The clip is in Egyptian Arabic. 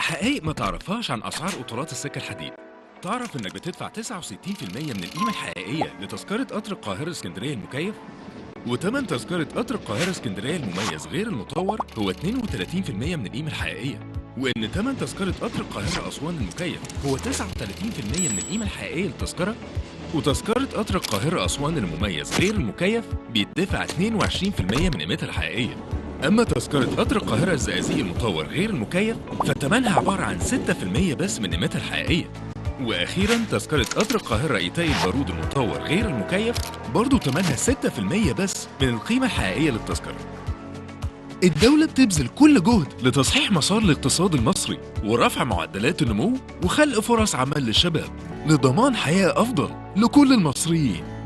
حقائق ما تعرفهاش عن أسعار قطارات السكة الحديد تعرف إنك بتدفع 69% من القيمة الحقيقية لتذكرة قطر القاهرة اسكندرية المكيف؟ وتمن تذكرة قطر القاهرة اسكندرية المميز غير المطور هو 32% من القيمة الحقيقية وإن تمن تذكرة قطر القاهرة أسوان المكيف هو 39% من القيمة الحقيقية للتذكرة وتذكرة قطر القاهرة أسوان المميز غير المكيف بيدفع 22% من قيمتها الحقيقية أما تذكرة قطر القاهرة الزقازيق المطور غير المكيف فتمنها عبارة عن 6% بس من قيمتها الحقيقية وأخيرا تذكرة قطر القاهرة إيتاي البارود المطور غير المكيف برضه تمنها 6% بس من القيمة الحقيقية للتذكرة الدولة بتبذل كل جهد لتصحيح مسار الاقتصاد المصري ورفع معدلات النمو وخلق فرص عمل للشباب لضمان حياة أفضل لكل المصريين